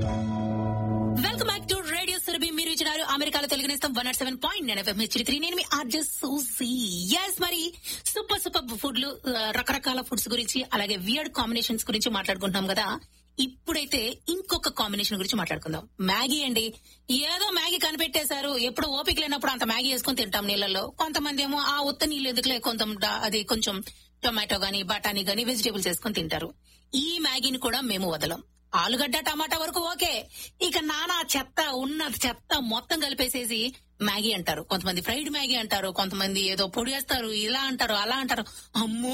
welcome back to radio Surabhi మీరు ఇచ్చినారు అమెరికాలో తెలుగు నేస్తం వన్ నాట్ సెవెన్ పాయింట్ నేను ఎఫ్ఎం హెచ్ త్రీ నేను మీ ఆర్జెస్ సూసీ ఎస్ మరి సూపర్ సూపర్ ఫుడ్లు ఆ, రకరకాల ఫుడ్స్ గురించి అలాగే వియర్డ్ కాంబినేషన్స్ గురించి మాట్లాడుకుంటున్నాం కదా ఇప్పుడైతే ఇంకొక కాంబినేషన్ గురించి మాట్లాడుకుందాం మ్యాగీ అండి ఏదో మ్యాగీ కనిపెట్టేశారు ఎప్పుడు ఓపిక లేనప్పుడు అంత మ్యాగీ వేసుకొని తింటాం నీళ్ళలో కొంతమంది ఏమో ఆ ఉత్త నీళ్ళు ఎందుకులే కొంత అది కొంచెం టొమాటో గానీ బఠానీ గానీ వెజిటేబుల్స్ వేసుకొని తింటారు ఈ మ్యాగీని కూడా మేము వదలం ఆలుగడ్డ టమాటా వరకు ఓకే ఇక నానా చెత్త ఉన్న చెత్త మొత్తం కలిపేసేసి మ్యాగీ అంటారు కొంతమంది ఫ్రైడ్ మ్యాగీ అంటారు కొంతమంది ఏదో పొడి వేస్తారు ఇలా అంటారు అలా అంటారు అమ్మో